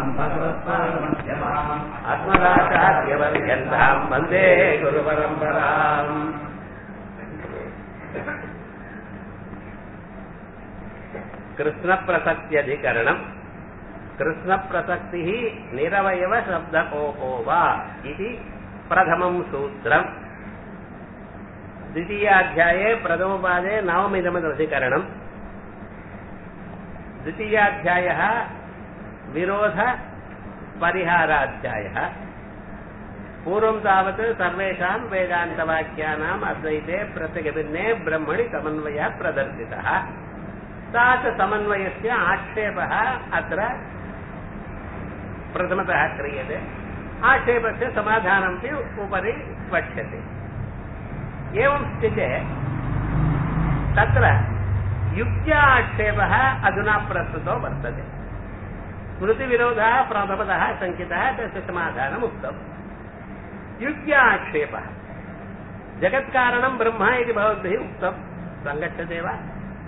சதாசிவசமாரம்பாம் பகவத்பாதமத்யமாம் ஆத்மதாச்சாரியவர்யந்தாம் வந்தே குரு பரம்பராம் कृष्णप्रसक्त्यधिकरणम् कृष्णप्रसक्तिः निरवयव शब्दकोपो वा इति प्रथमम् सूत्रम् द्वितीयाध्याये प्रथमपादे नवमिदमदधिकरणम् द्वितीयाध्यायः विरोधपरिहाराध्यायः पूर्वं तावत् सर्वेषाम् वेदान्तवाक्यानाम् अद्वैते प्रत्यगभिन्ने ब्रह्मणि समन्वयः प्रदर्शितः सा च समन्वयस्य आक्षेपः अत्र प्रथमतः क्रियते आक्षेपस्य समाधानमपि उपरि वक्ष्यते एवं स्थिते तत्र युक्त्या आक्षेपः अधुना प्रस्तुतो वर्तते स्मृतिविरोधः प्रथमतः शङ्कितः तस्य समाधानम् उक्तम् युक्त्या आक्षेपः जगत्कारणं ब्रह्म इति भवद्भिः उक्तं सङ्गच्छते वा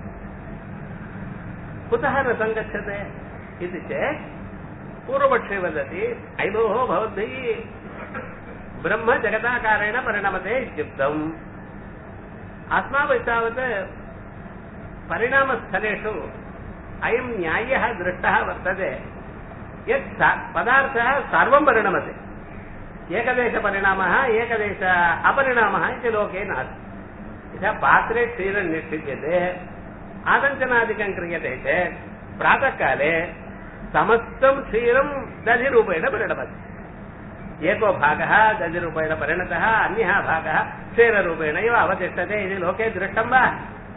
कुतः न सङ्गच्छते इति चेत् पूर्वपक्षे वदति अयि भोः भवद्भिः ब्रह्म जगदाकारेण परिणमते इत्युक्तम् अस्माभिः तावत् परिणामस्थलेषु अयं न्याय्यः दृष्टः वर्तते यत् पदार्थः सर्वं परिणमते एकदेशपरिणामः एकदेश अपरिणामः इति लोके नास्ति यथा पात्रे क्षीरं निक्षिप्यते आदञ्चनादिकं क्रियते चेत् प्रातःकाले समस्तं क्षीरं दधिरूपेण परिणमति एको भागः दधिरूपेण परिणतः अन्यः भागः क्षीररूपेण एव अवतिष्ठते इति लोके दृष्टं वा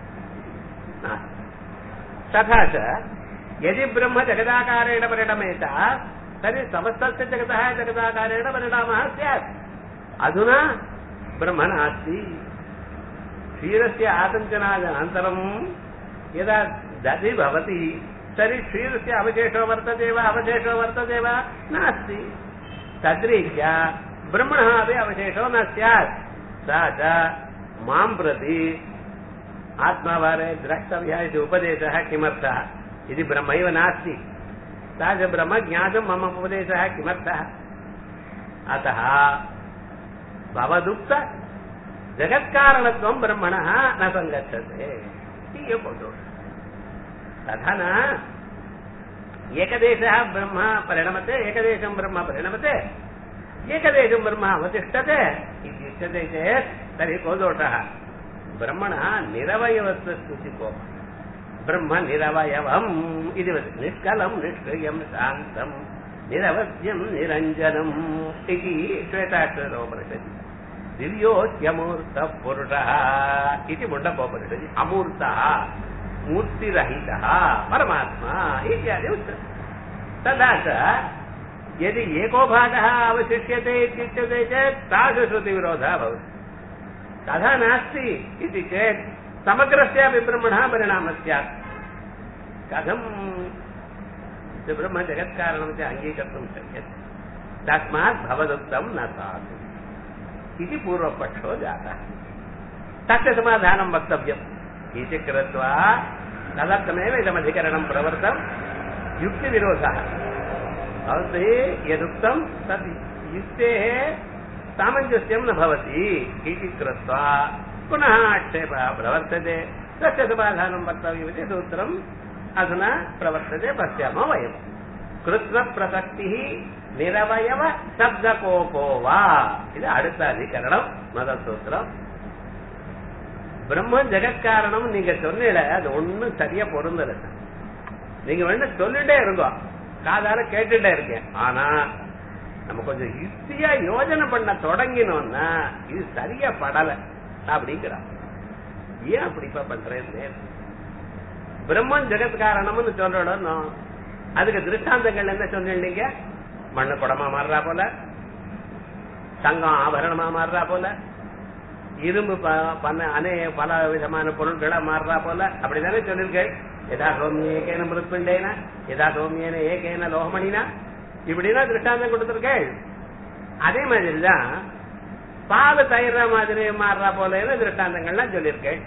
तथा च यदि ब्रह्म जगदाकारेण परिणमेत तर्हि समस्तस्य जगतः जगदाकारेण परिणामः स्यात् अधुना ब्रह्म नास्ति क्षीरस्य आतञ्चनादनन्तरं यदा दधि भवति तर्हि क्षीरस्य अवशेषो वर्तते वा अवशेषो वर्तते वा नास्ति तद्रीत्या ब्रह्मणः अपि अवशेषो न स्यात् सा च मां प्रति आत्मावारे द्रष्टव्यः इति उपदेशः किमर्थः इति ब्रह्मैव नास्ति सा च ब्रह्म ज्ञातुं मम उपदेशः किमर्थः अतः भवदुक्त जगत्कारणत्वं ब्रह्मणः न सङ्गच्छते इति एव दोषः तथा न एकदेशः ब्रह्म परिणमते एकदेशं ब्रह्म परिणमते एकदेशं ब्रह्म अवतिष्ठते इति उच्यते चेत् तर्हि को दोषः ब्रह्मणः निरवयवत्वस्तुति को ब्रह्म निरवयवम् इति वदति निष्कलं निष्क्रियं शान्तं निरवध्यं निरञ्जनम् इति श्वेताक्षरोपनिषदि दिव्योऽत्यमूर्तः पुरुषः इति मुण्डकोपनिषदि अमूर्तः मूर्तिरहितः परमात्मा इत्यादि उच्यते तथा च यदि एको भागः अवशिष्यते इत्युच्यते चेत् तादृशश्रुतिविरोधः भवति तथा नास्ति इति चेत् समग्रस्यापि ब्रह्मणः परिणामः स्यात् कथं ब्रह्म जगत्कारणमिति अङ्गीकर्तुं शक्यते तस्मात् भवदुक्तं न साधु इति पूर्वपक्षो जातः तस्य समाधानं वक्तव्यम् इति कृत्वा तदर्थमेव इदमधिकरणं प्रवर्तम् युक्तिविरोधः भवद्भिः यदुक्तं तद् युक्तेः सामञ्जस्यं न भवति इति कृत्वा पुनः आक्षेपः प्रवर्तते तस्य समाधानं वक्तव्यमिति सूत्रम् अधुना प्रवर्तते पश्यामः वयम् कृत्वप्रसक्तिः நிரவயவ சப்த கோபோவா இது அடுத்த அதிகரணம் முதல் சூத்திரம் பிரம்மன் ஜெகத்காரணம் நீங்க சொன்னீல அது ஒண்ணும் சரியா பொருந்தல நீங்க வேணா சொல்லிட்டே இருந்தோம் காதால கேட்டுட்டே இருக்கேன் ஆனா நம்ம கொஞ்சம் யுக்தியா யோஜனை பண்ண தொடங்கினோம்னா இது சரியா படல அப்படிங்கிறான் ஏன் அப்படிப்பா பண்றேன்னு பிரம்மன் ஜெகத் காரணம்னு சொல்றோம் அதுக்கு திருஷ்டாந்தங்கள் என்ன சொன்னீங்க மண்ணு குடமா மாறுறா போல தங்கம் ஆபரணமா மாறுறா போல இரும்பு பண்ண அனே பல விதமான பொருட்களா மாறுறா போல அப்படிதானே சொல்லிருக்கேன் எதா சோமிய ஏகேன மிருத்பிண்டேனா எதா சோமியன ஏகேன லோகமணினா இப்படின்னா திருஷ்டாந்தம் கொடுத்திருக்கேன் அதே மாதிரிதான் பால் தயிரா மாதிரி மாறுறா போல திருஷ்டாந்தங்கள்லாம் சொல்லியிருக்கேன்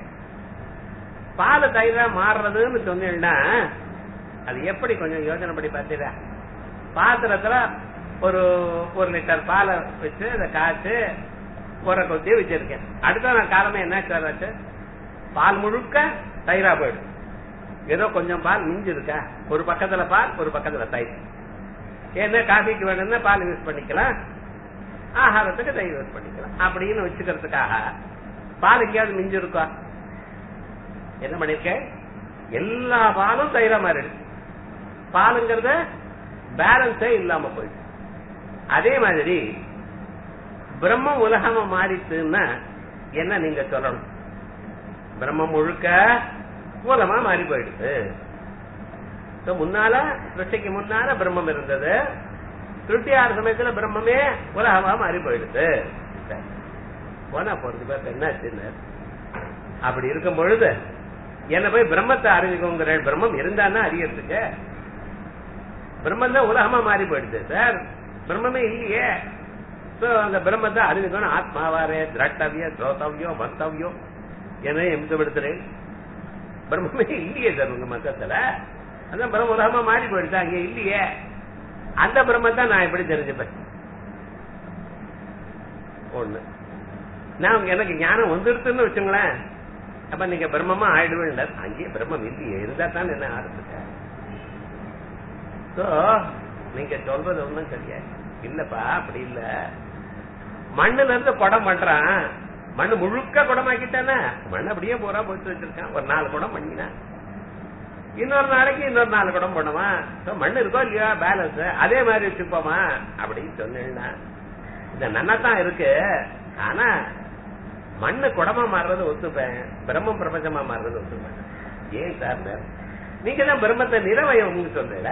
பால் தயிரா மாறுறதுன்னு சொன்னீங்கன்னா அது எப்படி கொஞ்சம் யோசனை படி பார்த்தீரா பாத்திரத்துல ஒரு ஒரு லிட்டர் பாலை வச்சு அதை காய்ச்சி உர கொத்தி வச்சிருக்கேன் அடுத்த நான் காலமே என்ன சார் ஆச்சு பால் முழுக்க தயிரா போயிடும் ஏதோ கொஞ்சம் பால் மிஞ்சி இருக்கா ஒரு பக்கத்துல பால் ஒரு பக்கத்துல தயிர் ஏன்னா காஃபிக்கு வேணும்னா பால் யூஸ் பண்ணிக்கலாம் ஆகாரத்துக்கு தயிர் யூஸ் பண்ணிக்கலாம் அப்படின்னு வச்சுக்கிறதுக்காக பால் எங்கேயாவது மிஞ்சி இருக்கா என்ன பண்ணிருக்கேன் எல்லா பாலும் தயிரா மாறிடுச்சு பாலுங்கிறத பேலன்ஸே இல்லாம போயிடுச்சு அதே மாதிரி பிரம்மம் உலகமா மாறிச்சுன்னா என்ன நீங்க சொல்லணும் பிரம்மம் முழுக்க மூலமா மாறி போயிடுது So, முன்னால சிருஷ்டிக்கு முன்னால பிரம்மம் இருந்தது திருட்டியார் சமயத்துல பிரம்மமே உலகமா மாறி போயிடுது சரி. போனா போறது பேர் என்னாச்சுன்னு அப்படி இருக்கும் பொழுது என்ன போய் பிரம்மத்தை அறிவிக்கோங்கிற பிரம்மம் இருந்தான்னா அறியறதுக்கு பிரம்மம் தான் உலகமா மாறி போயிடுது சார் பிரம்மமே இல்லையே சோ அந்த பிரம்மத்தை அறிவிக்கணும் ஆத்மாவாரே திரட்டவிய ஸ்ரோதவியோ மந்தவியோ என எம்சப்படுத்துறேன் பிரம்மமே இல்லையே சார் உங்க மத்தத்துல அதான் பிரம்ம உலகமா மாறி போயிடுச்சு அங்க இல்லையே அந்த பிரம்மத்தை நான் எப்படி தெரிஞ்சுப்பேன் ஒண்ணு நான் எனக்கு ஞானம் வந்துருச்சுன்னு வச்சுங்களேன் அப்ப நீங்க பிரம்மமா ஆயிடுவேன் அங்கேயே பிரம்மம் இல்லையே இருந்தா தான் என்ன ஆரம்பிச்ச சோ நீங்க சொல்றது ஒண்ணும் கிடையாது இல்லப்பா அப்படி இல்ல மண்ணுல இருந்து குடம் பண்றான் மண்ணு முழுக்க குடமாக்கிட்டானே மண் அப்படியே பூரா போட்டு வச்சிருக்கான் ஒரு நாலு குடம் பண்ணினா இன்னொரு நாளைக்கு இன்னொரு நாலு குடம் பண்ணுவான் So, மண் இருக்கோ இல்லையோ பேலன்ஸ் அதே மாதிரி வச்சுப்போமா அப்படின்னு சொன்னேன்னா இந்த நன்னதான் இருக்கு ஆனா மண்ணு குடமா மாறுறது ஒத்துப்பேன் பிரம்மம் பிரபஞ்சமா மாறுறது ஒத்துப்பேன் ஏன் சார் நீங்க தான் பிரம்மத்தை நிறவயம் சொல்றீல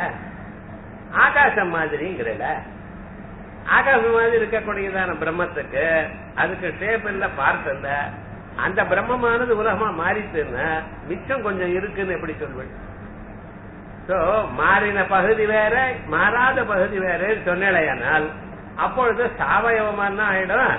ஆகாசம் மாதிரிங்கிறல ஆகாசம் மாதிரி இருக்கக்கூடியதான பிரம்மத்துக்கு அதுக்கு ஷேப் இல்ல பார்ட் இல்ல அந்த பிரம்மமானது உலகமா மாறிச்சுன்னா மிச்சம் கொஞ்சம் இருக்குன்னு எப்படி சொல்வேன் சோ மாறின பகுதி வேற மாறாத பகுதி வேற சொன்னேனால் அப்பொழுது சாவயவமான ஆயிடும்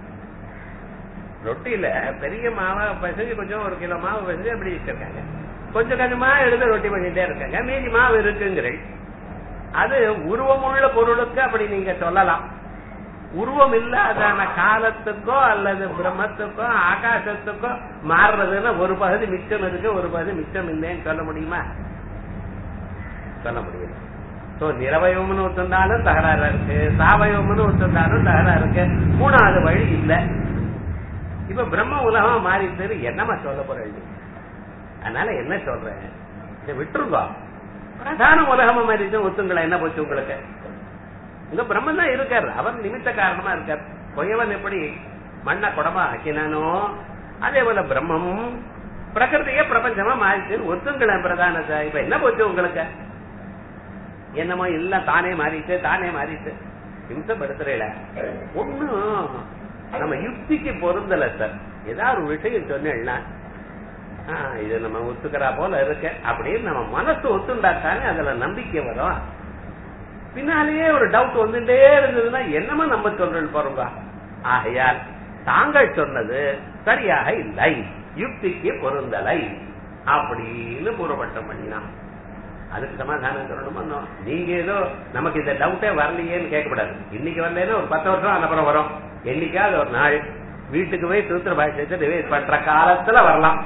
ரொட்டியில பெரிய மாவை பசஞ்சு கொஞ்சம் ஒரு கிலோ மாவு பசஞ்சு அப்படி வச்சிருக்காங்க கொஞ்சம் கொஞ்சமா எடுத்து ரொட்டி பண்ணிட்டே இருக்காங்க மீதி மாவு இருக்குங்கிறேன் அது உருவமுள்ள பொருளுக்கு அப்படி நீங்க சொல்லலாம் உருவம் இல்லாதான காலத்துக்கோ அல்லது பிரம்மத்துக்கோ ஆகாசத்துக்கோ மாறுறதுன்னா ஒரு பகுதி மிச்சம் இருக்கு ஒரு பகுதி மிச்சம் இல்லைன்னு சொல்ல முடியுமா சொல்ல முடியும் சோ நிறவயம்னு ஒத்துந்தாலும் தகராறு இருக்கு சாவயவம்னு ஒத்துந்தாலும் தகராறு இருக்கு மூணாவது வழி இல்ல இப்ப பிரம்ம உலகமா மாறிட்டு என்னமா சொல்ல போறேன் அதனால என்ன சொல்றேன் இதை விட்டுருங்க பிரதான உலகமா மாறிட்டு ஒத்துங்களா என்ன போச்சு உங்களுக்கு உங்க பிரம்மன் தான் இருக்காரு அவர் நிமித்த காரணமா இருக்கார் கொயவன் எப்படி மண்ண குடமா ஆக்கினானோ அதே போல பிரம்மம் பிரகிருதிய பிரபஞ்சமா மாறிச்சுன்னு ஒத்துங்களேன் பிரதானத்தை இப்ப என்ன போச்சு உங்களுக்கு என்னமோ இல்ல தானே மாறிட்டு தானே மாறிட்டு இம்சப்படுத்துறீல ஒண்ணும் நம்ம யுக்திக்கு பொருந்தல சார் ஏதாவது ஒரு விஷயம் சொன்னேன்னா இது நம்ம ஒத்துக்கிறா போல இருக்கு அப்படின்னு நம்ம மனசு ஒத்துண்டா தானே அதுல நம்பிக்கை வரும் பின்னாலேயே ஒரு டவுட் வந்துட்டே இருந்ததுன்னா என்னமா நம்ம சொல்றது போறோங்க ஆகையால் தாங்கள் சொன்னது சரியாக இல்லை யுக்திக்கு பொருந்தலை அப்படின்னு பூர்வப்பட்டம் பண்ணினான் அதுக்கு சமாதானம் சொல்லணுமா நீங்க ஏதோ நமக்கு இந்த டவுட்டே வரலையேன்னு கேட்கக்கூடாது இன்னைக்கு வரலன்னா ஒரு பத்து வருஷம் அப்புறம் வரும் என்னைக்காவது ஒரு நாள் வீட்டுக்கு போய் சூத்திர பாஷத்தை ரிவைஸ் பண்ற காலத்துல வரலாம்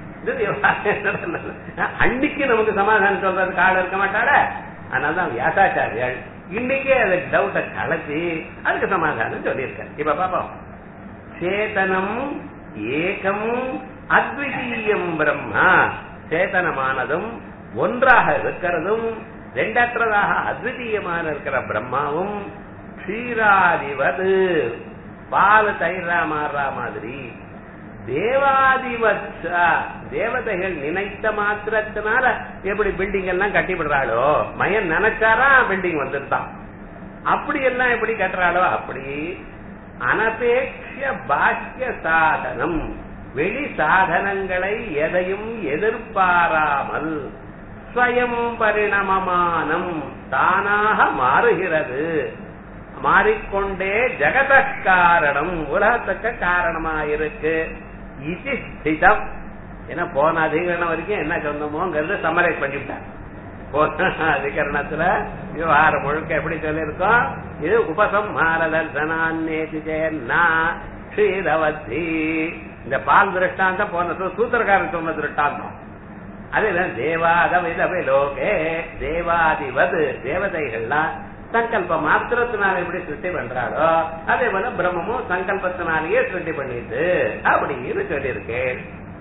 அன்னைக்கு நமக்கு சமாதானம் சொல்றதுக்கு ஆள் இருக்க மாட்டாட அதனாலதான் வியாசாச்சாரியால் இன்னைக்கே அதுக்கு டவுட்டை கலத்தி அதுக்கு சமாதானம் சொல்லியிருக்காரு இப்ப பாப்போம் சேதனம் ஏகம் அத்விதீயம் பிரம்மா சேதனமானதும் ஒன்றாக இருக்கிறதும் ரெண்டற்றதாக அத்விதீயமான இருக்கிற பிரம்மாவும் க்ஷீராதிவது பால் தயிரா மாறுறா மாதிரி தேவாதிவத்சா தேவதைகள் நினைத்த மாத்திரத்தினால எப்படி பில்டிங் எல்லாம் கட்டிவிடுறாளோ மயன் நினைச்சாரா பில்டிங் வந்துருந்தான் அப்படி எல்லாம் எப்படி கட்டுறாளோ அப்படி அனபேட்ச பாக்கிய சாதனம் வெளி சாதனங்களை எதையும் எதிர்பாராமல் ஸ்வயம் பரிணமமானம் தானாக மாறுகிறது மாறிக்கொண்டே ஜெகத காரணம் உலகத்துக்கு காரணமா இருக்கு இது ஸ்திதம் ஏன்னா போன அதிகரணம் வரைக்கும் என்ன சொன்னமோங்கிறது சமரைஸ் பண்ணிவிட்டார் போன அதிகரணத்துல விவகாரம் முழுக்க எப்படி சொல்லியிருக்கோம் இது உபசம் மாரதர்சனான்னேதி ஜெயன்னா ஸ்ரீரவதி இந்த பால் திருஷ்டாந்தம் போன சூ- சூத்திரக்காரர் சொன்ன திருஷ்டாந்தம் அது என்ன தேவாதவிதவை லோகே தேவாதிவது தேவதைகள்லாம் சங்கல்ப மாத்திரத்தினால எப்படி சிருஷ்டி பண்றாளோ அதே போல பிரம்மமும் சங்கல்பத்தினாலேயே சிருஷ்டி பண்ணிட்டு அப்படின்னு சொல்லியிருக்கேன்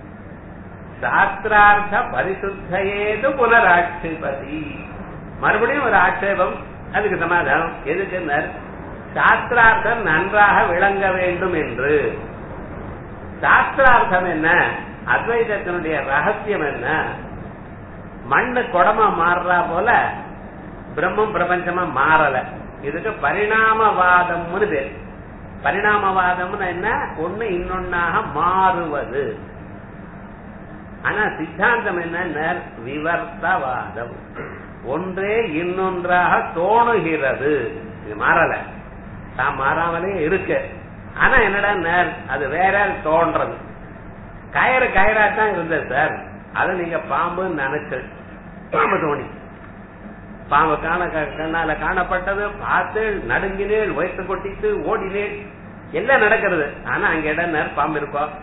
சாஸ்திரார்த்த பரிசுத்தையேது புனராட்சிபதி மறுபடியும் ஒரு ஆட்சேபம் அதுக்கு சமாதானம் எதுக்கு சாஸ்திரார்த்தம் நன்றாக விளங்க வேண்டும் என்று சாஸ்திரார்த்தம் என்ன அத்வைதத்தினுடைய ரகசியம் என்ன மண்ணு குடமா மாறுறா போல பிரம்மம் பிரபஞ்சமா மாறல இதுக்கு பரிணாமவாதம்னு பேர் பரிணாமவாதம்னு என்ன ஒண்ணு இன்னொன்னாக மாறுவது ஆனா சித்தாந்தம் என்ன விவர்த்தவாதம் ஒன்றே இன்னொன்றாக தோணுகிறது இது மாறல தான் மாறாமலே இருக்கு ஆனா என்னடா நேர் அது வேற தோன்றது கயிறு கயிறா தான் இருந்தது சார் அது நீங்க பாம்பு நினைச்சு பாம்பு தோணி பாம்பு காண க- கண்ணால காணப்பட்டது பார்த்து நடுங்கினேள் வயிற்று கொட்டிட்டு ஓடினேள் எல்லாம் நடக்கிறது ஆனா அங்க இடம் நேர் பாம்பு இருக்கும்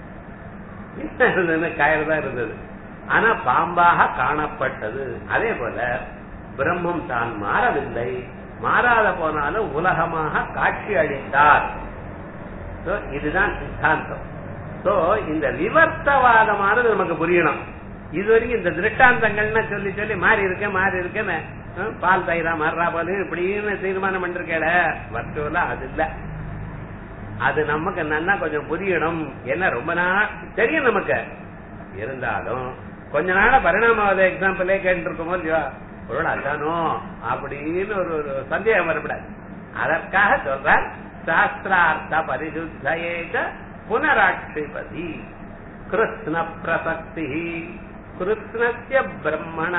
என்ன இருந்தது கயிறு தான் இருந்தது ஆனா பாம்பாக காணப்பட்டது அதே போல பிரம்மம் தான் மாறவில்லை மாறாத போனாலும் உலகமாக காட்சி அளித்தார் So, இதுதான் சித்தாந்தம் சோ இந்த விவர்த்தவாதமானது நமக்கு புரியணும் இது வரைக்கும் இந்த திருஷ்டாந்தங்கள்னு சொல்லி சொல்லி மாறி இருக்கேன் மாறி இருக்கேன்னு ஹம், பால் தயிரா மாறுறா போல இப்படின்னு தீர்மானம் பண்ணிருக்கேட வர்ச்சுவலா அது இல்ல அது நமக்கு நல்லா கொஞ்சம் புரியணும் என்ன ரொம்ப நாள் தெரியும் நமக்கு இருந்தாலும் கொஞ்ச நாள பரிணாமவாத எக்ஸாம்பிளே கேட்டுருக்கோமோ இல்லையோ ஒருவேளை அதானோ அப்படின்னு ஒரு ஒரு சந்தேகம் வரக்கூடாது அதற்காக சொல்றார் சாஸ்திரார்த்த பரிசுத்தேக புனராட்சிபதி கிருஷ்ண பிரசக்தி கிருஷ்ணஸ்ய பிரம்மண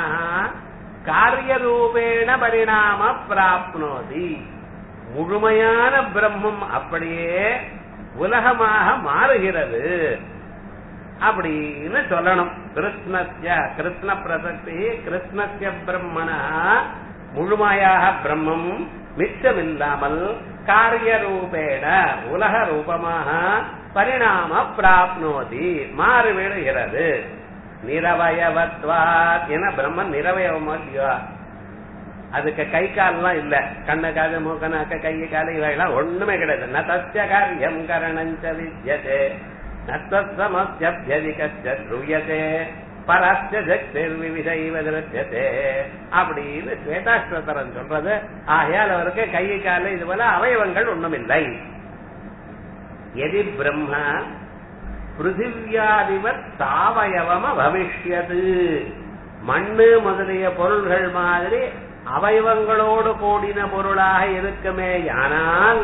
காரியரூபேண பரிணாம பிராப்னோதி முழுமையான பிரம்மம் அப்படியே உலகமாக மாறுகிறது அப்படின்னு சொல்லணும் கிருஷ்ணஸ்ய கிருஷ்ண பிரசக்தி கிருஷ்ணஸ்ய பிரம்மண முழுமையாக பிரம்மம் மிச்சமில்லாமல் காரிய ரூபேண உலக ரூபமாக பரிணாம பிராப்னோதி மாறிவிடுகிறது நிரவயவத்வா என பிரம்மன் நிரவயவமோ இல்லையோ அதுக்கு கை கால்லாம் இல்ல கண்ணு காது மூக்க நாக்க கை கால இவையெல்லாம் ஒண்ணுமே கிடையாது ந தஸ்ய காரியம் கரணஞ்ச வித்யதே நத்தமஸ்யபியதிகச்ச த்ருயதே பரஸ்ய சக்திர் விவிதைவ திருஷ்யதே அப்படின்னு ஸ்வேதாஸ்வதரன் சொல்றது ஆகையால் அவருக்கு கை கால இது போல அவயவங்கள் ஒண்ணுமில்லை எதி பிரம்ம பிருத்திவியாதிவத் சாவயவம பவிஷ்யது மண்ணு முதலிய பொருள்கள் மாதிரி அவயவங்களோடு கூடின பொருளாக இருக்குமே ஆனால்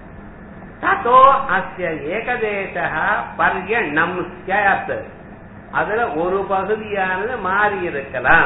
ததோ அஸ்ய ஏகதேச பர்யணம் ஸ்யாத் அதுல ஒரு பகுதியானது மாறி இருக்கலாம்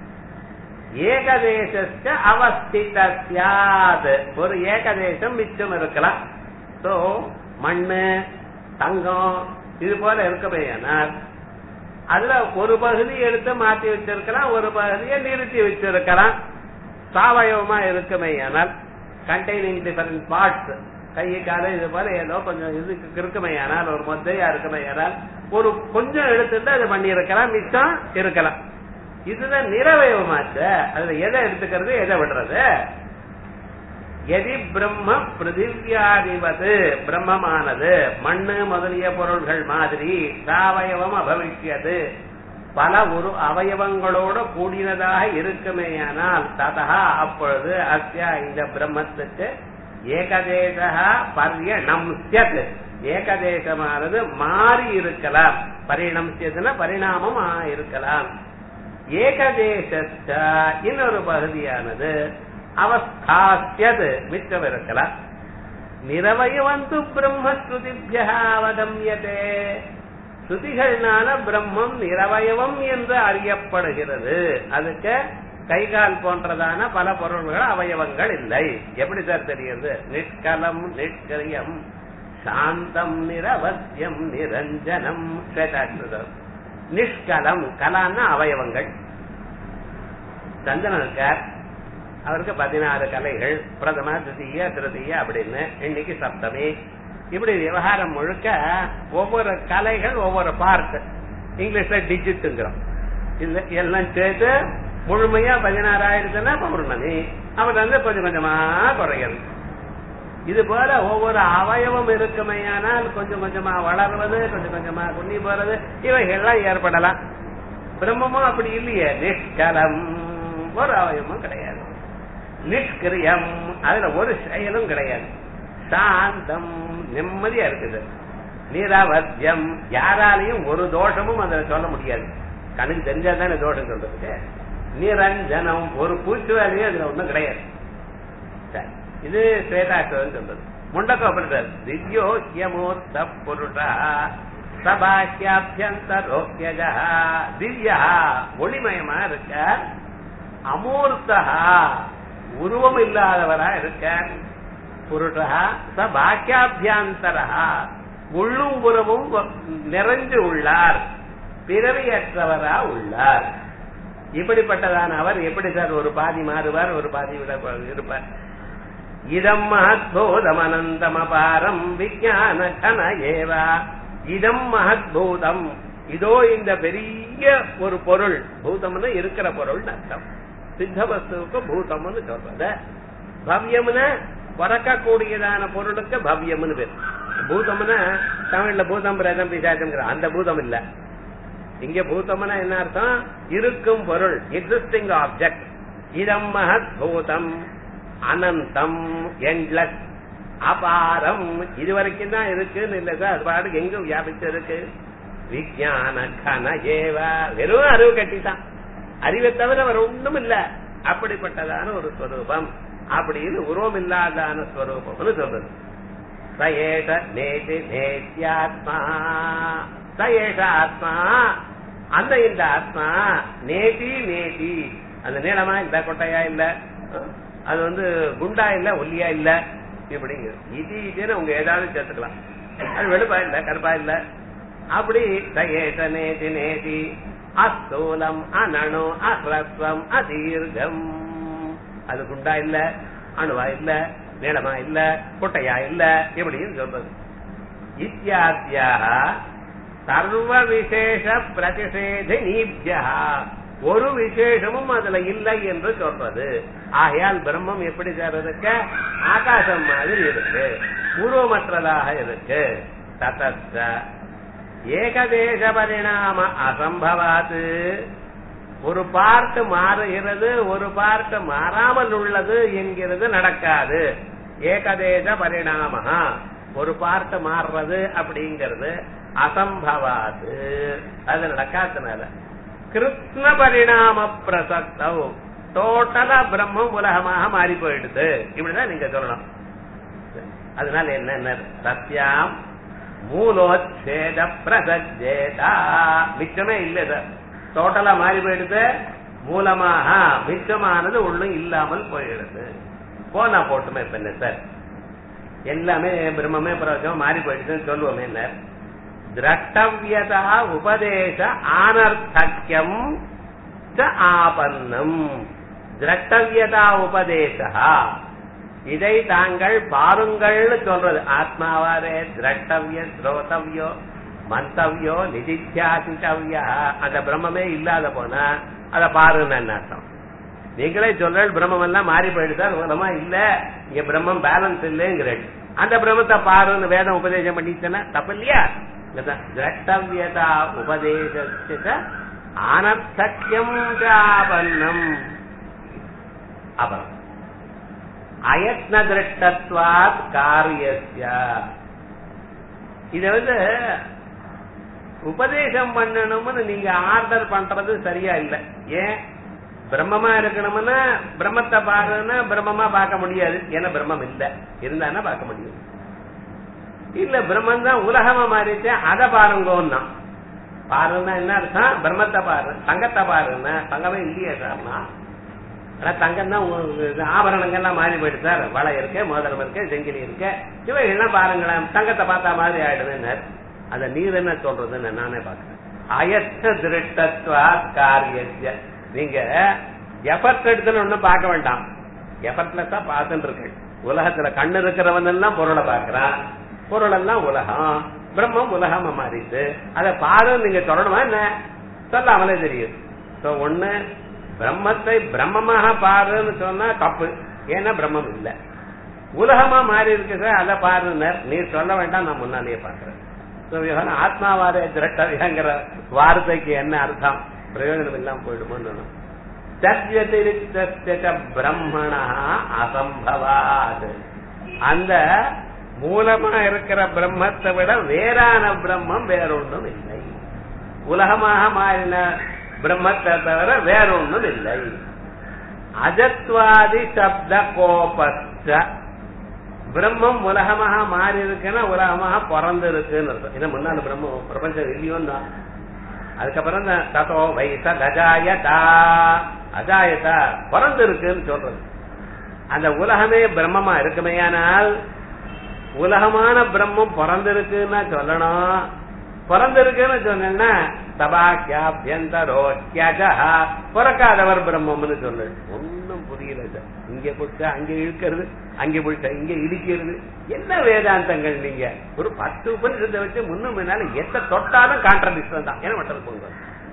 ஏகதேச அவஸ்தித சியாத் ஒரு ஏகதேசம் மிச்சம் இருக்கலாம் சோ மண்ணு தங்கம் இது போல இருக்கவே ஆனால் அதுல ஒரு பகுதி எடுத்து மாத்தி வச்சிருக்கலாம் ஒரு பகுதியை நிறுத்தி வச்சிருக்கலாம் சாவயவமா இருக்குமே ஆனால் கண்டெய்னிங் டிஃபரண்ட் பார்ட்ஸ் கை கால இது போல ஏதோ கொஞ்சம் இது இருக்குமே ஆனால் ஒரு மொத்தையா இருக்குமே ஆனால் ஒரு கொஞ்சம் எடுத்துட்டு அது பண்ணி இருக்கலாம் மிச்சம் இருக்கலாம் இதுதான் நிறவயவமாச்சு அதுல எதை எடுத்துக்கிறது எதை விடுறது எதி பிரம்ம பிருத்திவியாதிவது பிரம்மமானது மண்ணு முதலிய பொருள்கள் மாதிரி சாவயவம் அபவிஷ்யது பல ஒரு அவயவங்களோடு கூடினதாக இருக்குமேயானால் ததா அப்பொழுது அஸ்யா இந்த பிரம்மத்துக்கு ஏகதேச பரியணம் ஏகதேசமானது மாறி இருக்கலாம் பரிணம்சியதுன்னா பரிணாமம் இருக்கலாம் ஏகதேச இன்னொரு பகுதியானது அவஸ்தாசியது மிச்சம் இருக்கலாம் நிரவயவந்து பிரம்மஸ்ருதிபியா அவதமியதே ஸ்ருதிகள்னால பிரம்மம் நிரவயவம் என்று அறியப்படுகிறது அதுக்கு கைகால் போன்றதான பல பொருள்கள் அவயவங்கள் இல்லை எப்படி சார் தெரியுது நிஷ்கலம் நிஷ்கரியம் சாந்தம் நிரவசியம் நிரஞ்சனம் ஸ்வேதாட்சரம் நிஷ்கலம் கலான்னா அவயவங்கள் சந்திரன் இருக்கார் அவருக்கு பதினாறு கலைகள் பிரதம திருத்தீய திருத்தீய அப்படின்னு இன்னைக்கு சப்தமி இப்படி விவகாரம் முழுக்க ஒவ்வொரு கலைகள் ஒவ்வொரு பார்ட் இங்கிலீஷ்ல டிஜிட்டுங்கிறோம் இது எல்லாம் சேர்த்து முழுமையா பதினாறாயிரத்துனா பௌர்ணமி அவர் வந்து கொஞ்சம் கொஞ்சமா குறையுது இது போல ஒவ்வொரு அவயவம் இருக்குமையானால் கொஞ்சம் கொஞ்சமா வளர்வது கொஞ்சம் கொஞ்சமா குன்னி போறது இவைகள்லாம் ஏற்படலாம் பிரம்மமும் அப்படி இல்லையே நிஷ்கலம் ஒரு அவயவமும் கிடையாது நிஷ்கிரியம் அதுல ஒரு செயலும் கிடையாது சாந்தம் நிம்மதியா இருக்குது நிரவத்தியம் யாராலையும் ஒரு தோஷமும் அதுல சொல்ல முடியாது கண்ணுக்கு தெரிஞ்சா தானே தோஷம் சொல்றதுக்கு நிரஞ்சனம் ஒரு பூச்சி வேலையும் அதுல ஒண்ணும் கிடையாது சரி, இது ஸ்வேதாஷ்டம் சொல்றது முண்டக்கோபுரர் திவ்யோ யமூர்த்த புருஷா சபாக்கியாபியந்தரோக்கியஜா திவ்யா ஒளிமயமா இருக்கார் அமூர்த்தா உருவம் இல்லாதவரா இருக்கார் புருஷா ச பாக்கியாபியாந்தரா உள்ளும் புறமும் நிறைஞ்சு உள்ளார் பிறவியற்றவரா உள்ளார் இப்படிப்பட்டதான அவர் எப்படி சார் ஒரு பாதி மாறுவார் ஒரு பாதி விட இருப்பார் இதம் மகத்பூதம் அபாரம் விஜான கன ஏவா இதம் மகத்பூதம் இதோ இந்த பெரிய ஒரு பொருள் பூதம்னு இருக்கிற பொருள் அர்த்தம் சித்த வஸ்துவுக்கு பூதம்னு சொல்றது பவ்யம்னு பிறக்கக்கூடியதான பொருளுக்கு பவ்யம்னு பேர் பூதம்னா தமிழ்ல பூதம் பிரதம் பிசாச்சம்ங்கிற அந்த பூதம் இல்ல இங்க பூதம்னா என்ன அர்த்தம் இருக்கும் பொருள் எக்ஸிஸ்டிங் ஆப்ஜெக்ட் இதம் மகத் பூதம் அனந்தம் எண்ட்லஸ் அபாரம் இது வரைக்கும் தான் இருக்குன்னு இல்ல சார் அது பாட்டுக்கு எங்க வியாபிச்சு இருக்கு விஜயான கன ஏவ வெறும் அறிவு கட்டிதான் அறிவை தவிர அவர் ஒண்ணும் இல்ல அப்படிப்பட்டதான ஒரு ஸ்வரூபம் அப்படின்னு உருவம் இல்லாதான ஸ்வரூபம்னு சொல்றது சயேஷ நேதி நேத்தியாத்மா சயேஷ ஆத்மா அந்த இந்த ஆத்மா நேதி நேதி அந்த நீளமா இல்ல கொட்டையா இல்ல அது வந்து குண்டா இல்ல ஒல்லியா இல்ல இப்படிங்க இது இதுன்னு உங்க ஏதாவது சேர்த்துக்கலாம் அது வெளுப்பா இல்ல கருப்பா இல்ல அப்படி சயேஷ நேதி நேதி அஸ்தூலம் அனணு அஹ்ரஸ்வம் அதீர்கம் அது குண்டா இல்ல அணுவா இல்ல நீளமா இல்ல குட்டையா இல்ல இப்படின்னு சொல்றது இத்தியாத்தியாக சர்வ விசேஷ பிரதிஷேத நீபியா ஒரு விசேஷமும் அதுல இல்லை என்று சொல்றது ஆகையால் பிரம்மம் எப்படி சேர்றதுக்கு ஆகாசம் மாதிரி இருக்கு உருவமற்றதாக இருக்கு ததச்ச ஏகதேச பரிணாம அசம்பவாது ஒரு பார்ட் மாறுகிறது ஒரு பார்ட் மாறாமல் உள்ளது என்கிறது நடக்காது ஏகதேச பரிணாம ஒரு பார்ட் மாறுறது அப்படிங்கிறது அசம்பவாது அது நடக்காதனால கிருஷ்ண பரிணாம பிரசக்தவ் டோட்டலா பிரம்மம் உலகமாக மாறி போயிடுது இப்படிதான் நீங்க சொல்லணும் அதனால என்ன சத்யாம் மூலோச்சேத பிரசஜேதா மிச்சமே இல்லை சார் டோட்டலா மாறி போயிடுது மூலமாக மிச்சமானது ஒண்ணும் இல்லாமல் போயிடுது போனா போட்டுமே இப்ப என்ன சார் எல்லாமே பிரம்மமே பிரவச்சம் மாறி போயிடுதுன்னு சொல்லுவோமே என்ன திரட்டவியதா உபதேச ஆனர்த்தக்கியம் ஆபன்னம் திரட்டவியதா உபதேசா இதை தாங்கள் பாருங்கள்னு சொல்றது ஆத்மாவாரே திரட்டவிய ஸ்ரோதவியோ மந்தவியோ நிதித்தியாசித்தவியா அந்த பிரம்மமே இல்லாத போனா அத பாருன்னு என்ன அர்த்தம் நீங்களே சொல்ற பிரம்மம் எல்லாம் மாறி போயிடுதா உலகமா இல்ல இங்க பிரம்மம் பேலன்ஸ் இல்லைங்கிற அந்த பிரம்மத்தை பாருன்னு வேதம் உபதேசம் பண்ணிச்சுன்னா தப்பு இல்லையா திரட்டவியதா உபதேச அனர்த்தக்கியம் ஜாபன்னம் அப்புறம் அயத்ன திருஷ்டத்வாத் காரியஸ்ய இத வந்து உபதேசம் பண்ணணும்னு நீங்க ஆர்டர் பண்றது சரியா இல்ல ஏன் பிரம்மமா இருக்கணும்னா பிரம்மத்தை பாருன்னா பிரம்மமா பார்க்க முடியாது ஏன்னா பிரம்மம் இல்ல இருந்தானா பார்க்க முடியும் இல்ல பிரம்மன் தான் உலகமா மாறிச்சு அதை பாருங்கன்னா பாருன்னா என்ன அர்த்தம் பிரம்மத்தை பாரு தங்கத்தை பாருன்னா தங்கமே இல்லையே சார்னா ஆனா தங்கம் தான் ஆபரணங்கள்லாம் மாறி போயிட்டு சார் வளை இருக்கு மோதிரம் இருக்கு செங்கிலி இருக்கு இவைகள்லாம் பாருங்களேன் தங்கத்தை பார்த்தா மாதிரி ஆயிடுதுன்னு அந்த நீர் என்ன சொல்றதுன்னு நானே பாக்குறேன் அயத்த திருஷ்டத்வா காரியஸ்ய நீங்க எஃபர்ட் எடுத்துன்னு ஒண்ணும் பார்க்க வேண்டாம் எஃபர்ட்லெஸ்ஸா பார்த்துட்டு இருக்கு உலகத்துல கண்ணு இருக்கிறவன் எல்லாம் பொருளை பார்க்கறான் பொருள் எல்லாம் உலகம் பிரம்மம் உலகமா மாறிட்டு அதை பாரு நீங்க சொல்லணுமா என்ன சொல்லாமலே தெரியும் So, ஒண்ணு பிரம்மத்தை பிரம்மமாக பாருன்னு சொன்னா தப்பு ஏன்னா பிரம்மம் இல்ல உலகமா மாறி இருக்கு சார் அதை பாருனர் நீ சொல்ல வேண்டாம் நான் முன்னாலேயே பாக்குறேன் So, விவகாரம் ஆத்மாவாரே திரட்டவியாங்கிற வார்த்தைக்கு என்ன அர்த்தம் பிரயோஜனம் இல்லாம போயிடுமோன்னு சத்யதிரிக்த பிரம்மணா அசம்பவாத் அந்த மூலமா இருக்கிற பிரம்மத்தை விட வேறான பிரம்மம் வேறொன்றும் இல்லை உலகமாக மாறின பிரம்மத்தை தவிர வேறொன்றும் இல்லை அஜத்வாதி சப்த கோபஸ்ட பிரம்மம் உலகமாக மாறி இருக்குன்னா உலகமாக பிறந்து இருக்குன்னு அர்த்தம் இது முன்னாள் பிரம்மம் பிரபஞ்சம் இல்லையோன்னு தான் அதுக்கப்புறம் தான் ததோ வைச கஜாயதா அஜாயதா பிறந்து இருக்குன்னு சொல்றது அந்த உலகமே பிரம்மமா இருக்குமேயானால் உலகமான பிரம்மம் பிறந்திருக்குன்னா சொல்லணும் பிறந்திருக்குன்னு சொன்னா சபாக்கியாபியந்தரோ தியஜா பிறக்காதவர் பிரம்மம்னு சொல்லு ஒன்னும் புரியல சார் இங்க பிடிச்சா அங்க இழுக்கிறது அங்க பிடிச்சா இங்க இடிக்கிறது என்ன வேதாந்தங்கள் நீங்க ஒரு பத்து உபநிஷத்தை வச்சு முன்னும் முன்னால எத்த தொட்டாலும் கான்ட்ரடிக்ஷன் தான் என்ன மட்டும் போங்க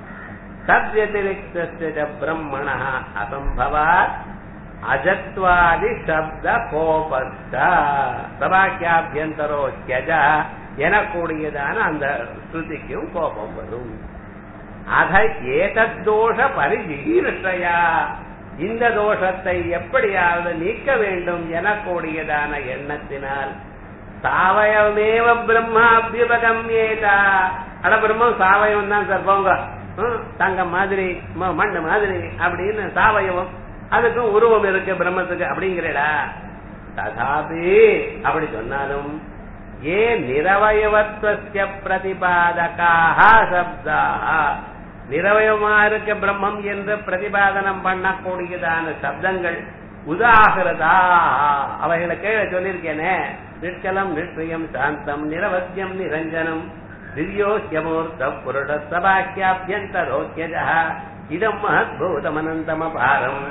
சத்யதிரிக்த பிரம்மண அசம்பவாத் அஜத்வாதி சப்த கோபஸ்த சபாக்கியாபியந்தரோ தியஜ எனக்கூடியதான அந்த ஸ்ருதிக்கும் கோபம் வரும் அத ஏதத்தோஷ பரிஜீர்ஷயா இந்த தோஷத்தை எப்படியாவது நீக்க வேண்டும் எனக்கூடியதான எண்ணத்தினால் சாவயமேவ பிரம்மா அபியுபகம்யேதா அட பிரம்மம் சாவயம் தான் சார் போங்க ஹம், தங்கம் மாதிரி ம- மண்ணு மாதிரி அப்படின்னு சாவயவம் அதுக்கும் உருவம் இருக்கு பிரம்மத்துக்கு அப்படிங்கிறடா ததாபி அப்படி சொன்னாலும் ஏ நிரவயவத்வஸ்ய பிரதிபாதகாக சப்தாக நிரவயமா இருக்க பிரம்மம் என்று பிரதிபாதனம் பண்ணக்கூடியதான சப்தங்கள் உதாகிறதா அவைகளை கீழே சொல்லியிருக்கேனே நிற்கலம் நிஷ்யம் சாந்தம் நிரவத்தியம் நிரஞ்சனம் திவ்யோஹ்யமூர்த்த புருட சபாக்கியாபியந்தரோக்கியஜ இதம் மகத்பூதமனந்தமபாரம்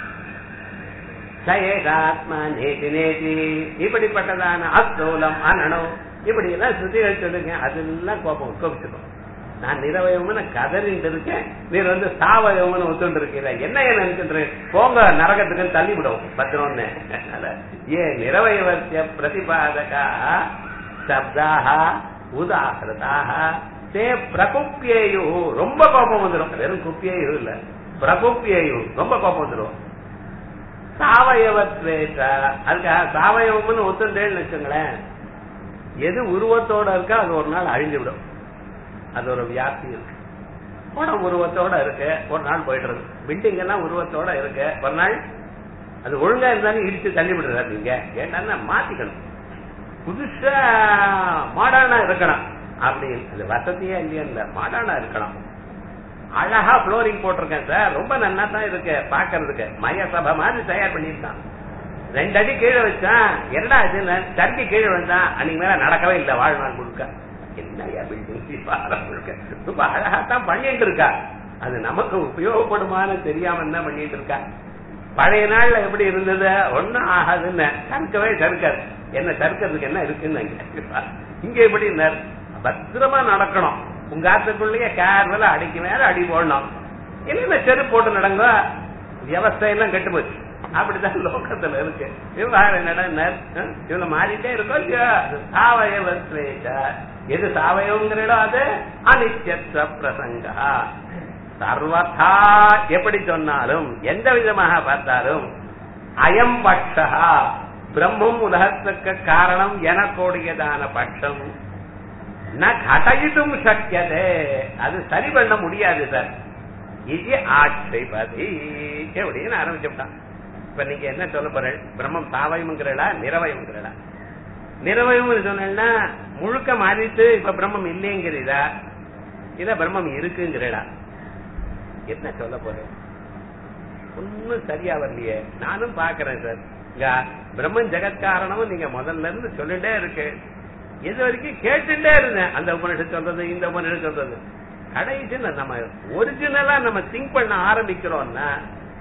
சயேகாத்மா நேதி நேதி இப்படிப்பட்டதான அஸ்தூலம் அனனோ இப்படி எல்லாம் ஸ்ருதிகள் சொல்லுங்க அதெல்லாம் கோபம் கோபிச்சுக்கும் நான் நிறவயம்னு கதறிட்டு இருக்கேன் நீர் வந்து சாவயம்னு ஒத்துட்டு இருக்கீங்க என்ன என்ன நினைக்கின்ற போங்க நரகத்துக்கு தள்ளி விடும் பத்திரம்னு ஏ நிறவயவசிய பிரதிபாதகா சப்தாக உதாகிருதாக தே பிரகுப்பியேயு ரொம்ப கோபம் வந்துடும் வெறும் குப்பியேயு இல்ல பிரகுப்பியேயு ரொம்ப கோபம் வந்துடும் சாவயவத்வேஷ அதுக்காக சாவயவம்னு ஒத்துண்டேன்னு வச்சுங்களேன் எது உருவத்தோட இருக்கோ அது ஒரு நாள் அழிஞ்சு விடும் அது ஒரு வியாப்தி இருக்கு படம் உருவத்தோட இருக்கு ஒரு நாள் போயிடுறது பில்டிங் எல்லாம் உருவத்தோட இருக்கு ஒரு நாள் அது ஒழுங்கா இருந்தாலும் இடிச்சு தள்ளி விடுறாரு நீங்க ஏன்னா மாத்திக்கணும் புதுசா மாடர்னா இருக்கணும் அப்படி அது வசதியா இல்லையா இல்ல மாடர்னா இருக்கணும் அழகா ஃப்ளோரிங் போட்டிருக்கேன் சார் ரொம்ப நல்லா தான் இருக்கு பாக்குறதுக்கு மய சபை மாதிரி தயார் பண்ணிருக்கான் ரெண்டு அடி கீழே வச்சான் என்னடா இது டர்க்கி கீழே வந்தான் அன்னைக்கு மேல நடக்கவே இல்லை வாழ்நாள் முழுக்க என்னையா பில்டிங் முழுக்க ரொம்ப அழகா தான் பண்ணிட்டு இருக்கா அது நமக்கு உபயோகப்படுமான்னு தெரியாம தான் பண்ணிட்டு இருக்கா பழைய நாள்ல எப்படி இருந்தது ஒண்ணும் ஆகாதுன்னு சறுக்கவே சறுக்காது என்ன சறுக்கிறதுக்கு என்ன இருக்குன்னு இங்க இங்க எப்படி இருந்தார் பத்திரமா நடக்கணும் உங்க ஆத்துக்குள்ளேயே கேர்வல அடிக்கு மேல அடி போடணும் என்ன செருப்பு போட்டு நடங்க வியவஸ்தையெல்லாம் கெட்டு போச்சு அப்படிதான் லோகத்துல இருக்கு விவகாரம் நடனர் இவங்க மாறிட்டே இருக்கோம் இல்லையா அது சாவயவ ஸ்வேஷ. எது சாவயவங்கிறோ அது அனித்யத்துவ பிரசங்கா சர்வதா எப்படி சொன்னாலும் எந்த விதமாக பார்த்தாலும் அயம் பட்சா பிரம்மம் உலகத்துக்கு காரணம் எனக்கூடியதான பட்சம் ந கடயிட்டும் சக்கியதே அது சரி பண்ண முடியாது சார் இது ஆட்சேபதி எப்படின்னு ஆரம்பிச்சுட்டான் இப்ப நீங்க என்ன சொல்ல போற பிரம்மம் சாவயம்ங்கிறடா நிறவயம்ங்கிறடா நிறவயம் சொன்னா முழுக்க மாறிட்டு இப்ப பிரம்மம் இல்லைங்கிறதா இத பிரம்மம் இருக்குங்கிறடா என்ன சொல்ல போறேன் ஒன்னும் சரியா வரலையே நானும் பாக்குறேன் சார் இங்க பிரம்மன் ஜெகத் காரணமும் நீங்க முதல்ல இருந்து சொல்லிட்டே இருக்கு இது வரைக்கும் கேட்டுட்டே இருந்தேன் அந்த உபனிஷம் சொல்றது இந்த உபனிஷம் சொல்றது கடைசியில் நம்ம ஒரிஜினலா நம்ம திங்க் பண்ண ஆரம்பிக்கிறோம்னா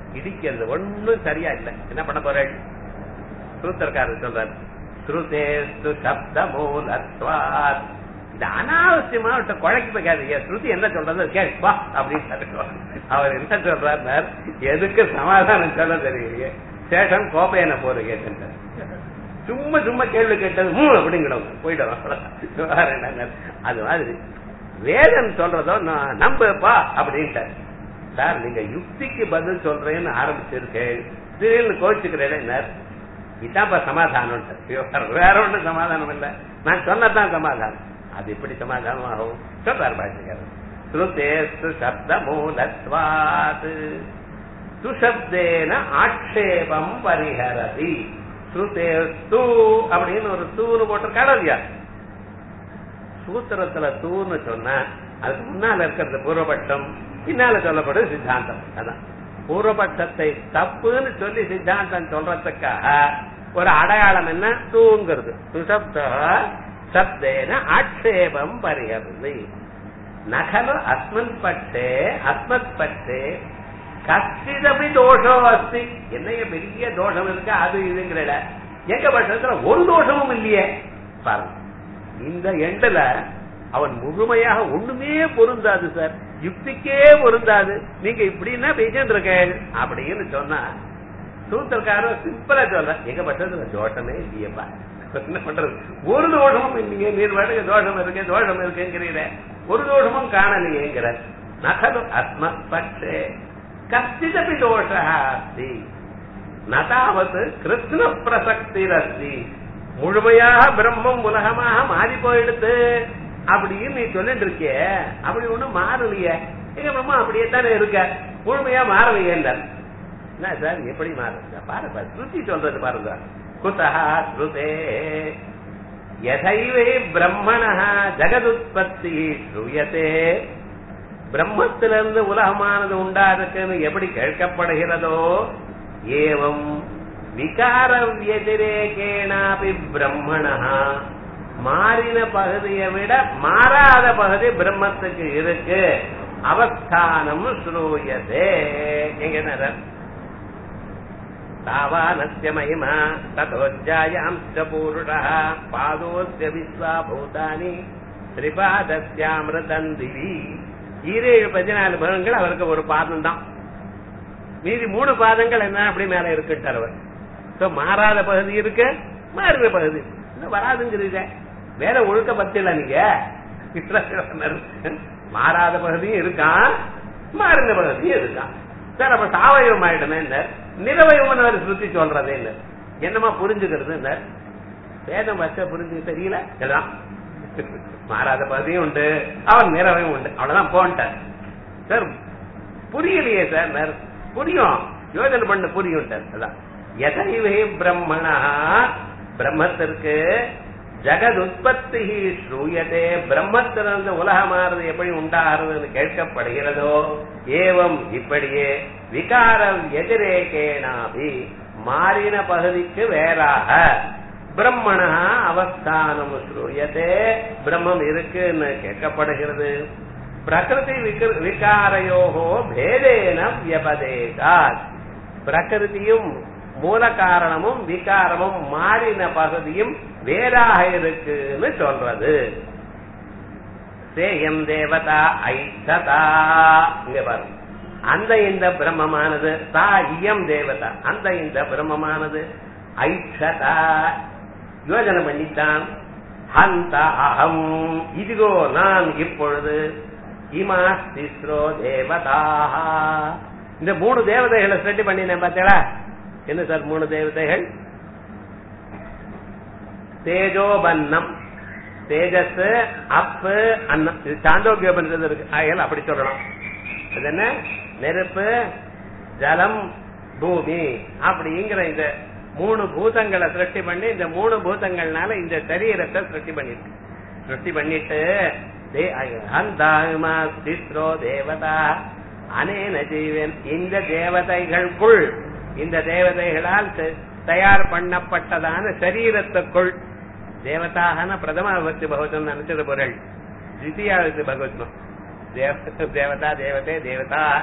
இடிக்கிறது ஒண்ணும் சரியா இல்ல என்ன பண்ண போறேன் சூத்திரக்காரர் சொல்றார் ஸ்ருதேஸ்து சப்த மூலத்வாத் இந்த அனாவசியமா விட்ட குழைக்கு வைக்காதீங்க ஸ்ருதி என்ன சொல்றது கேட்பா அப்படின்னு அவர் என்ன சொல்றார் எதுக்கு சமாதானம் சொல்ல தெரியலையே சேஷன் கோப்பையனை போற கேட்டு சும்மா சும்மா கேள்வி கேட்டது மூ அப்படிங்கிடும் போயிடும் வேற என்னங்க அது மாதிரி வேதம் சொல்றதோ நான் நம்பப்பா அப்படின்ட்டார் சார் நீங்க யுக்திக்கு பதில் சொல்றேன்னு ஆரம்பிச்சிருக்கேன் திடீர்னு கோச்சுக்கிறேன் இதான்ப்பா சமாதானம் வேற ஒண்ணு சமாதானம் இல்ல நான் சொன்னதான் சமாதானம் அது எப்படி சமாதானம் ஆகும் சொல்றார் பாஷிக்காரர் ஸ்ருதேஸ்து சப்த மூலத்வாத் சுசப்தேன ஆட்சேபம் பரிஹரதி ஸ்ருதேஸ்து அப்படின்னு ஒரு தூணு போட்டிருக்காரு இல்லையா சூத்திரத்துல தூன்னு சொன்னா அதுக்கு முன்னால இருக்கிறது பூர்வபட்சம் பின்னால சொல்லப்படுறது சித்தாந்தம் அதான் பூர்வபட்சத்தை தப்புன்னு சொல்லி சித்தாந்தம் சொல்றதுக்காக ஒரு அடையாளம் என்ன தூங்கிறது சுசப்த சப்தேன ஆட்சேபம் பரிகருது நகலு அஸ்மன் பட்சே அஸ்மத் பட்சே கச்சிதபி தோஷம் அஸ்தி என்னைய பெரிய தோஷம் இருக்கு அது இதுங்கிற எங்க பட்சத்துல ஒரு தோஷமும் இல்லையே பாருங்க இந்த எண்டுல அவன் முழுமையாக ஒண்ணுமே பொருந்தாது சார் யுக்திக்கே பொருந்தாது நீங்க இப்படின்னா பேசிட்டு இருக்க அப்படின்னு சொன்னா சூத்திரக்காரர் சிம்பிளா சொல்ற எங்க பட்சத்துல தோஷமே இல்லையப்பா என்ன பண்றது ஒரு தோஷமும் இல்லையே நீர் வாடகை தோஷம் இருக்கு தோஷம் இருக்குங்கிறீர ஒரு தோஷமும் காணலையேங்கிற நகது அஸ்ம பட்சே கச்சிதபி தோஷ அஸ்தி நதாவது கிருஷ்ண பிரசக்திரஸ்தி முழுமையாக பிரம்மம் உலகமாக மாறி போயிடுது அப்படின்னு நீ சொல்லிட்டு இருக்கிய அப்படி ஒண்ணும் மாறலையே எங்க பிரம்மம் அப்படியே தானே இருக்க முழுமையா மாறலையே என்ன சார் எப்படி மாறுங்க பாருங்க ஸ்ருதி சொல்றது பாருங்க குத்தா ஸ்ருதே யதைவே பிரம்மண ஜெகதுத்பத்தி ஸ்ரூயத்தே பிரம்மத்திலிருந்து உலகமானது உண்டாருக்குன்னு எப்படி கேட்கப்படுகிறதோ ஏவம் விகார வியதிரேகேனாபி பிரம்மணா மாறின பகுதியை விட மாறாத பகுதி பிரம்மத்துக்கு இருக்கு அவஸ்தானம் ஸ்ரூயதே எங்க நேரம் தாவானஸ்ய மகிமா ததோஜாயாம் பூருஷா பாதோஸ்ய விஸ்வா பூதானி திரிபாதஸ்யாமிருதம் திவி ஈரேழு பதினாலு பதங்கள் அவருக்கு ஒரு பாதம் தான் மீதி மூணு பாதங்கள் என்ன அப்படி மேல இருக்குட்டார் அவர் So, மாறாத பகுதி இருக்கு மாறுற பகுதி இன்னும் வராதுங்கிறீங்க வேற ஒழுக்க பத்தில நீங்க மாறாத பகுதியும் இருக்கான் மாறின பகுதியும் இருக்கான் சார் அப்ப சாவயவம் ஆயிடுமே நிறவயவன் அவர் சுத்தி சொல்றதே இல்ல என்னமா புரிஞ்சுக்கிறது இந்த வேதம் வச்ச புரிஞ்சு தெரியல எல்லாம் மாறாத பகுதியும் உண்டு அவன் நிறவையும் உண்டு அவ்வளவுதான் போன்ட்டார் சார் புரியலையே சார் புரியும் யோஜனை பண்ண புரியும் அதான் எதைவே பிரம்மணா பிரம்மத்திற்கு ஜெகத் உற்பத்தி ஸ்ரூயதே பிரம்மத்திலிருந்து உலகமானது எப்படி உண்டாகிறதுன்னு கேட்கப்படுகிறதோ ஏவம் இப்படியே விகாரம் எதிரேகேனாபி மாறின பகுதிக்கு வேறாக பிரம்மணா அவஸ்தானம் ஸ்ரூயதே பிரம்மம் இருக்குன்னு கேட்கப்படுகிறது பிரகிருதி விகாரையோகோ பேதேன வியபதேகாத் பிரகிருதியும் மூல காரணமும் விகாரமும் மாறின பகுதியும் வேறாக இருக்குன்னு சொல்றது சேயம் தேவதா ஐசதா இங்க பாருங்க அந்த இந்த பிரம்மமானது தா இயம் தேவதா அந்த இந்த பிரம்மமானது ஐஷதா யோஜனை பண்ணித்தான் ஹந்த அகம் இதுகோ நான் இப்பொழுது இமா திஸ்ரோ தேவதாக இந்த மூணு தேவதைகளை ஸ்டடி பண்ணினேன் பார்த்தீங்களா என்ன சார் மூணு தேவதைகள் தேஜோபன்னம் தேஜஸ் அப்பு அன்னம் இது சாந்தோக்கியோபனிஷத்து இருக்கு ஆகையால் அப்படி சொல்லணும் அது என்ன நெருப்பு ஜலம் பூமி அப்படிங்கிற இந்த மூணு பூதங்களை சிருஷ்டி பண்ணி இந்த மூணு பூதங்கள்னால இந்த சரீரத்தை சிருஷ்டி பண்ணிருக்கு சிருஷ்டி பண்ணிட்டு ஹந்தாயுமாஸ்திஸ்ரோ தேவதா அனேன ஜீவன் இந்த தேவதைகளுக்குள் இந்த தேவதைகளால் தயார் பண்ணப்பட்டதான சரீரத்துக்குள் தேவதாகன பிரதம விபக்தி பகவத்தம் நினைச்சது பொருள் தித்தியா விபக்தி பகவத்னம் தேவதா தேவதே தேவதா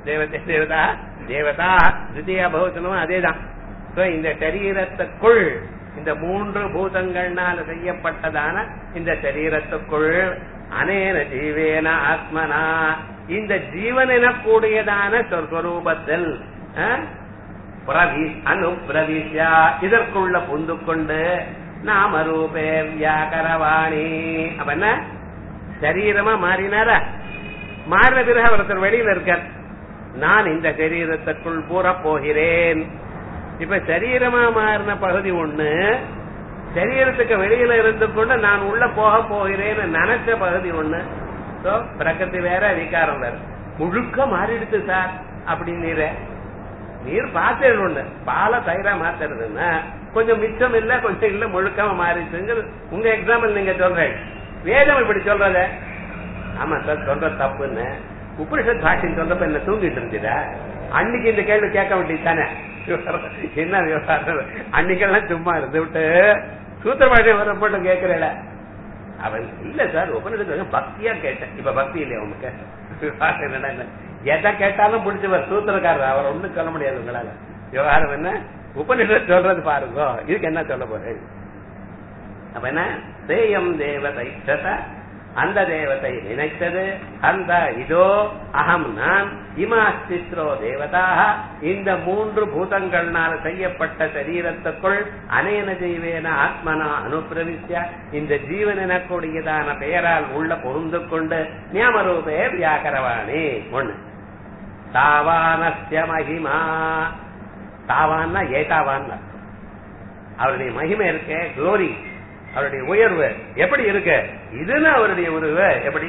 தேவத்தை தேவதா தேவதா தித்தியா பகுத்தனும் அதேதான் So, இந்த சரீரத்துக்குள் இந்த மூன்று பூதங்கள்னால செய்யப்பட்டதான இந்த சரீரத்துக்குள் அனேன ஜீவேன ஆத்மனா இந்த ஜீவன் எனக்கூடியதான சொற்வரூபத்தில் பிரவி அனுப்பிரவிஷ்யா இதற்குள்ள புந்து கொண்டு நாம ரூபே வியாகரவாணி அப்ப என்ன சரீரமா மாறினாரா மாறின பிறகு ஒருத்தர் வெளியில இருக்கார் நான் இந்த சரீரத்துக்குள் பூர போகிறேன் இப்ப சரீரமா மாறின பகுதி ஒண்ணு சரீரத்துக்கு வெளியில இருந்து கொண்டு நான் உள்ள போக போகிறேன்னு நினைச்ச பகுதி ஒண்ணு சோ பிரகதி வேற விகாரம் வேற முழுக்க மாறிடுச்சு சார் அப்படின்னு நீர் பார்த்தது ஒண்ணு பாலை தயிரா மாத்துறதுன்னா கொஞ்சம் மிச்சம் இல்ல கொஞ்சம் இல்ல முழுக்காம மாறிடுச்சுங்க உங்க எக்ஸாம்பிள் நீங்க சொல்றேன் வேதம் இப்படி சொல்றத ஆமா சார் சொல்ற தப்புன்னு உபனிஷத் பாஷின்னு சொல்றப்ப என்ன தூங்கிட்டு இருந்துடா அன்னைக்கு இந்த கேள்வி கேட்க வேண்டியது தானே என்ன விவகாரம் அன்னைக்கெல்லாம் சும்மா இருந்து விட்டு சூத்திர பாஷை வரப்பட்டு கேட்கிறேல அவன் இல்ல சார் உபனிஷத்து பக்தியா கேட்டேன் இப்ப பக்தி இல்லையா உனக்கு என்னடா எதை கேட்டாலும் பிடிச்சவர் சூத்திரக்காரர் அவர் ஒண்ணும் சொல்ல முடியாது உங்களால விவகாரம் என்ன உபனிஷத் சொல்றது பாருங்க இதுக்கு என்ன சொல்ல போறேன் அப்ப என்ன சேயம் தேவதை அந்த தேவத்தை நினைத்தது அந்த இதோ அகம் நான் இமாஸ்தித்ரோ தேவதாக இந்த மூன்று பூதங்கள்னால செய்யப்பட்ட சரீரத்துக்குள் அனேன ஜீவேன ஆத்மனா அனுப்பிரவிஷ்ய இந்த ஜீவன் எனக்கூடியதான பெயரால் உள்ள பொருந்து கொண்டு நியமரூபே வியாக்கரவாணி ஒண்ணு தாவானஸ்ய மகிமா தாவான்னா ஏதாவான் அவருடைய மகிமை இருக்கே குளோரி அவருடைய உயர்வு எப்படி இருக்கு இதுன்னு அவருடைய உருவு எப்படி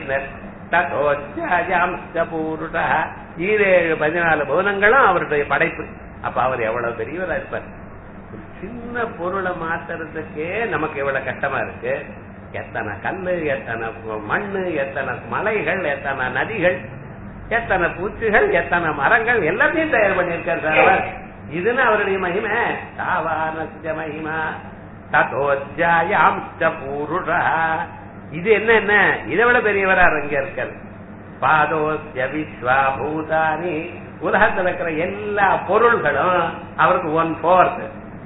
ஈரேழு பதினாலு புவனங்களும் அவருடைய படைப்பு அப்ப அவர் எவ்வளவு பெரியவரா இருப்பார் சின்ன பொருளை மாத்துறதுக்கே நமக்கு எவ்வளவு கஷ்டமா இருக்கு எத்தனை கல்லு எத்தனை மண்ணு எத்தனை மலைகள் எத்தனை நதிகள் எத்தனை பூச்சிகள் எத்தனை மரங்கள் எல்லாத்தையும் தயார் பண்ணியிருக்கார் சார் அவர் இதுன்னு அவருடைய மகிமை தாவானஸ்ய மகிமா ததோஜாயாம் பூருஷ இது என்ன என்ன இதை விட பெரியவரா அங்க இருக்கார் பாதோஸ்ய விஸ்வா பூதானி உலகத்தில் இருக்கிற எல்லா பொருள்களும் அவருக்கு ஒன் போர்த்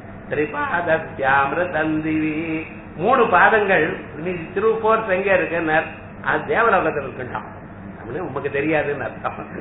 திரிபாதத்யாமிருதந்திவி மூணு பாதங்கள் திரு போர்த் எங்க இருக்குன்னு அது தேவலோகத்தில் இருக்குண்டாம் அப்படின்னு உமக்கு தெரியாதுன்னு அர்த்தம்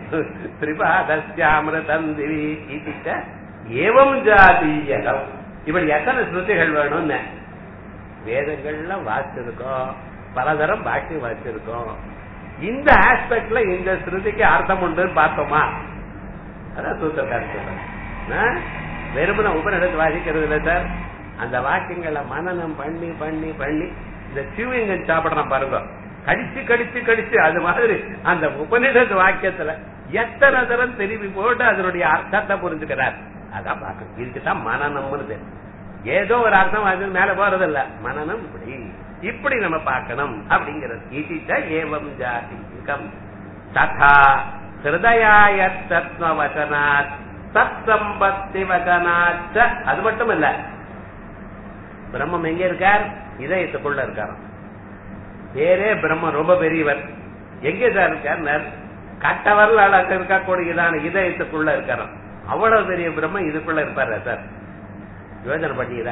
திரிபாதத்யாமிருதந்திவி இதிட்ட ஏவம் ஜாதீயகம் இப்படி எத்தனை ஸ்ருதிகள் வேணும்னு வேதங்கள்ல வாசிச்சிருக்கோம் பலதரம் பாஷ்யம் வாசிச்சிருக்கோம் இந்த ஆஸ்பெக்ட்ல இந்த ஸ்ருதிக்கு அர்த்தம் உண்டுன்னு பார்த்தோமா அதான் சூத்திரக்காரன் சொல்றேன் வெறுமன உபநிடத்து வாசிக்கிறது இல்லை சார் அந்த வாக்கியங்களை மனநம் பண்ணி பண்ணி பண்ணி இந்த சிவிங்கன் சாப்பிடுறான் பாருங்க கடிச்சு கடிச்சு கடிச்சு அது மாதிரி அந்த உபநிடத்து வாக்கியத்துல எத்தனை தரம் திரும்பி போட்டு அதனுடைய அர்த்தத்தை புரிஞ்சுக்கிறார் அதான் பார்க்கணும் இதுக்குதான் மனநம்னு ஏதோ ஒரு அர்த்தம் அது மேல போறது இல்ல மனநம் இப்படி இப்படி நம்ம பார்க்கணும் அப்படிங்கிறது இதிச்ச ஏவம் ஜாதிகம் ததா ஹிருதயாய தத்வ வசனாத் தத் சம்பத்தி வசனாச்ச அது மட்டும் இல்ல பிரம்மம் எங்க இருக்கார் இதயத்துக்குள்ள இருக்கார் பேரே பிரம்மம் ரொம்ப பெரியவர் எங்க சார் இருக்கார் கட்டவரில் அழகு இருக்கக்கூடியதான இதயத்துக்குள்ள இருக்காராம் அவ்வளவு பெரிய பிரம்ம இதுக்குள்ள இருப்பாரு சார் யோஜனை பண்ணீரா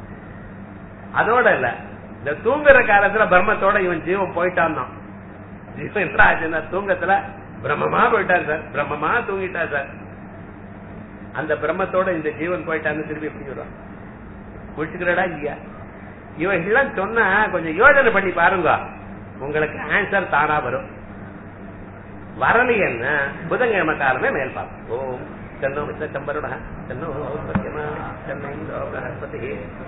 அதோட இல்ல இந்த தூங்குற காலத்துல பிரம்மத்தோட இவன் ஜீவன் போயிட்டான் தான் ஜீவன் தூங்கத்துல பிரம்மமா போயிட்டார் சார் பிரம்மமா தூங்கிட்டார் சார் அந்த பிரம்மத்தோட இந்த ஜீவன் போயிட்டான்னு திரும்பி எப்படி வரும் முடிச்சுக்கிறடா இல்லையா இவன் எல்லாம் சொன்னா கொஞ்சம் யோஜனை பண்ணி பாருங்க உங்களுக்கு ஆன்சர் தானா வரும் வரலையன்னா புதன்கிழமை காலமே மேல் பார்ப்போம் ஓம் तन्नो मित्रचम्बरुणः तन्नो सत्यमा तन्नो बृहस्पतिः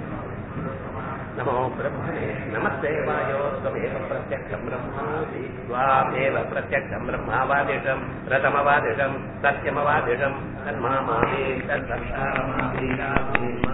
नमो ब्रह्मणे नमस्ते वायो त्वमेव प्रत्यक्षम् ब्रह्मासि त्वामेव प्रत्यक्षम् ब्रह्मावादिशम् रथमवादिशम् सत्यमवादिशम् तन्मामादि तत्संसारमादि